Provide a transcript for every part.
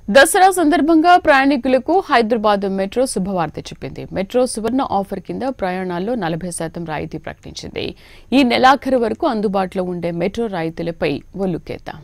దసరా సందర్భంగా ప్రయాణికులకు హైదరాబాద్ మెట్రో శుభవార్త చెప్పింది మెట్రో సువర్ణ ఆఫర్ కింద ప్రయాణాల్లో నలభై శాతం రాయితీ ప్రకటించింది ఈ నెలాఖరు వరకు అందుబాటులో ఉండే మెట్రో రాయితీలపై ఒల్లుకేద్దాం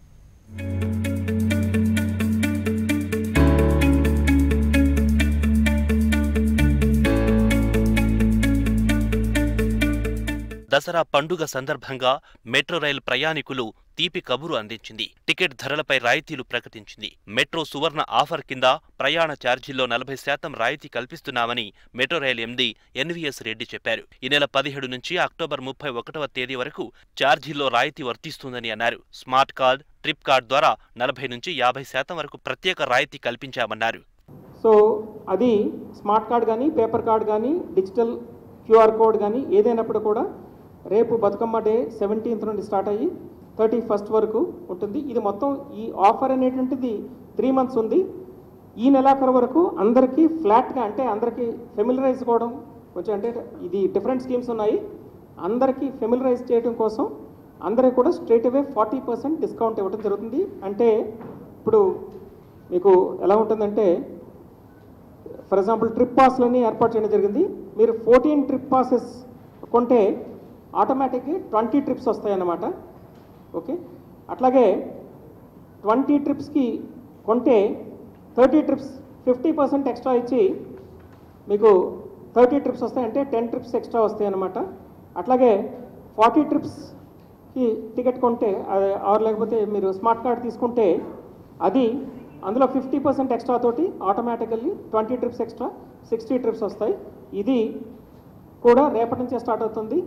దసరా పండుగ సందర్భంగా మెట్రో రైలు ప్రయాణికులు తీపి కబురు అందించింది టికెట్ ధరలపై రాయితీలు ప్రకటించింది మెట్రో సువర్ణ ఆఫర్ కింద ప్రయాణ ఛార్జీల్లో నలభై శాతం రాయితీ కల్పిస్తున్నామని metro rail MD NVS Reddy చెప్పారు ఈ నెల పదిహేడు నుంచి అక్టోబర్ ముప్పై ఒకటవ తేదీ వరకు ఛార్జీల్లో రాయితీ వర్తిస్తుందని అన్నారు స్మార్ట్ కార్డ్ ట్రిప్ కార్డ్ ద్వారా నలభై నుంచి యాభై శాతం వరకు ప్రత్యేక రాయితీ కల్పించామన్నారు సో అది స్మార్ట్ కార్డ్ కానీ పేపర్ కార్డ్ కానీ డిజిటల్ క్యూఆర్ కోడ్ కానీ ఏదైనప్పుడు కూడా రేపు బతుకమ్మ డే సెవెంటీన్త్ నుండి స్టార్ట్ అయ్యి థర్టీ ఫస్ట్ వరకు ఉంటుంది ఇది మొత్తం ఈ ఆఫర్ అనేటువంటిది త్రీ మంత్స్ ఉంది ఈ నెలాఖరు వరకు అందరికీ ఫ్లాట్గా అంటే అందరికీ ఫెమిలరైజ్ కావడం కొంచెం అంటే ఇది డిఫరెంట్ స్కీమ్స్ ఉన్నాయి అందరికీ ఫెమిలరైజ్ చేయడం కోసం అందరికీ కూడా straight away forty percent discount ఇవ్వడం జరుగుతుంది అంటే ఇప్పుడు మీకు ఎలా ఉంటుందంటే ఫర్ ఎగ్జాంపుల్ ట్రిప్ పాస్లని ఏర్పాటు చేయడం జరిగింది మీరు ఫోర్టీన్ ట్రిప్ పాసెస్ కొంటే ఆటోమేటిక్గా ట్వంటీ ట్రిప్స్ వస్తాయన్నమాట ఓకే అట్లాగే ట్వంటీ ట్రిప్స్కి కొంటే thirty trips fifty percent extra ఇచ్చి మీకు థర్టీ ట్రిప్స్ వస్తాయంటే టెన్ ట్రిప్స్ ఎక్స్ట్రా వస్తాయి అన్నమాట అట్లాగే ఫార్టీ ట్రిప్స్కి టికెట్ కొంటే అది ఆర్ లేకపోతే మీరు స్మార్ట్ కార్డ్ తీసుకుంటే అది అందులో ఫిఫ్టీ పర్సెంట్ ఎక్స్ట్రా తోటి automatically twenty trips extra sixty trips వస్తాయి ఇది కూడా రేపటి నుంచే స్టార్ట్ అవుతుంది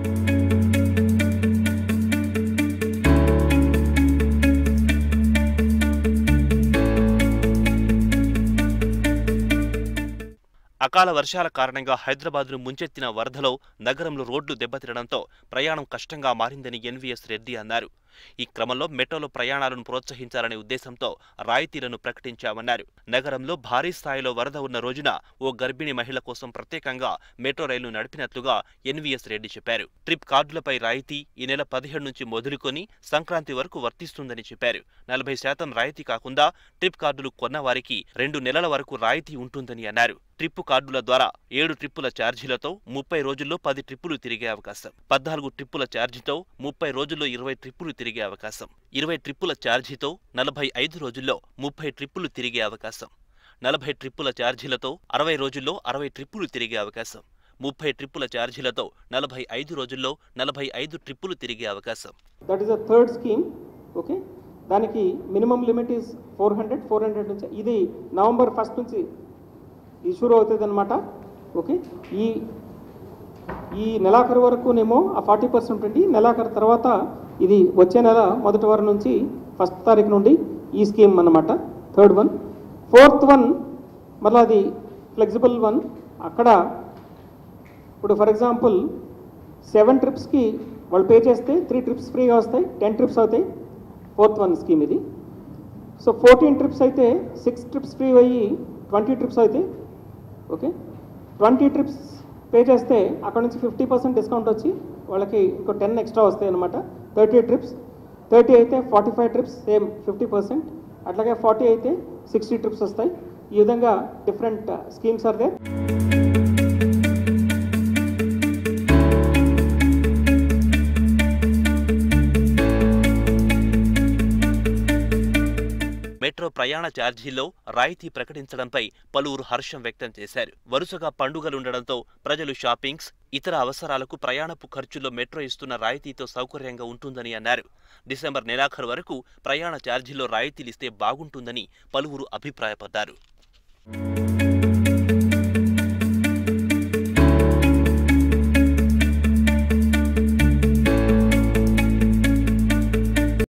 అకాల వర్షాల కారణంగా హైదరాబాద్ను ముంచెత్తిన వరదలో నగరంలో రోడ్లు దెబ్బతినడంతో ప్రయాణం కష్టంగా మారిందని ఎన్వీఎస్ రెడ్డి అన్నారు ఈ క్రమంలో మెట్రోలో ప్రయాణాలను ప్రోత్సహించాలనే ఉద్దేశంతో రాయితీలను ప్రకటించామన్నారు నగరంలో భారీ స్థాయిలో వరద ఉన్న రోజున ఓ గర్భిణీ మహిళ కోసం ప్రత్యేకంగా మెట్రో రైలు నడిపినట్లుగా ఎన్వీఎస్ రెడ్డి చెప్పారు ట్రిప్ కార్డులపై రాయితీ ఈ నెల పదిహేడు నుంచి మొదలుకొని సంక్రాంతి వరకు వర్తిస్తుందని చెప్పారు నలభై శాతం రాయితీ కాకుండా ట్రిప్ కార్డులు కొన్న వారికి రెండు నెలల వరకు రాయితీ ఉంటుందని అన్నారు ట్రిప్పు కార్డుల ద్వారా ఏడు ట్రిప్పుల ఛార్జీలతో ముప్పై రోజుల్లో పది ట్రిప్పులు తిరిగే అవకాశం పద్నాలుగు ట్రిప్పుల ఛార్జీతో ముప్పై రోజుల్లో ఇరవై ట్రిప్పులు తిరిగే అవకాశం ఇరవై ట్రిప్పుల ఛార్జీతో నలభై ఐదు రోజుల్లో ముప్పై ట్రిప్పులు తిరిగే అవకాశం నలభై ట్రిప్పుల ఛార్జీలతో అరవై రోజుల్లో అరవై ట్రిప్పులు తిరిగే అవకాశం ముప్పై ట్రిప్పుల ఛార్జీలతో నలభై ఐదు రోజుల్లో నలభై ఐదు ట్రిప్పులు తిరిగే అవకాశం that is a third scheme okay దానికి minimum limit is four hundred four hundred నుంచి ఇది నవంబర్ ఫస్ట్ నుంచి ఇది షురు అవుతుంది అనమాట ఓకే ఈ ఈ నెలాఖరు వరకునేమో ఆ ఫార్టీ పర్సెంట్ ఉంటుంది నెలాఖరు తర్వాత ఇది వచ్చే నెల మొదటి వారం నుంచి ఫస్ట్ తారీఖు నుండి ఈ స్కీమ్ అన్నమాట థర్డ్ వన్ ఫోర్త్ వన్ మళ్ళీ అది ఫ్లెక్సిబుల్ వన్ అక్కడ ఇప్పుడు ఫర్ ఎగ్జాంపుల్ సెవెన్ ట్రిప్స్కి వాళ్ళు పే చేస్తే త్రీ ట్రిప్స్ ఫ్రీగా వస్తాయి టెన్ ట్రిప్స్ అవుతాయి ఫోర్త్ వన్ స్కీమ్ ఇది సో ఫోర్టీన్ ట్రిప్స్ అయితే సిక్స్ ట్రిప్స్ ఫ్రీ అయ్యి ట్వంటీ ట్రిప్స్ అవుతాయి ఓకే ట్వంటీ ట్రిప్స్ పే చేస్తే అక్కడ నుంచి ఫిఫ్టీ పర్సెంట్ డిస్కౌంట్ వచ్చి వాళ్ళకి ఇంకో టెన్ ఎక్స్ట్రా వస్తాయి అనమాట థర్టీ ట్రిప్స్ థర్టీ అయితే forty five trips same fifty percent అట్లాగే ఫార్టీ అయితే సిక్స్టీ ట్రిప్స్ వస్తాయి ఈ విధంగా different schemes are there metro ప్రయాణ ఛార్జీల్లో రాయితీ ప్రకటించడంపై పలువురు హర్షం వ్యక్తం చేశారు వరుసగా పండుగలుండడంతో ప్రజలు షాపింగ్స్ ఇతర అవసరాలకు ప్రయాణపు ఖర్చుల్లో మెట్రో ఇస్తున్న రాయితీతో సౌకర్యంగా ఉంటుందని అన్నారు డిసెంబర్ నెలాఖరు వరకు ప్రయాణ ఛార్జీల్లో రాయితీలిస్తే బాగుంటుందని పలువురు అభిప్రాయపడ్డారు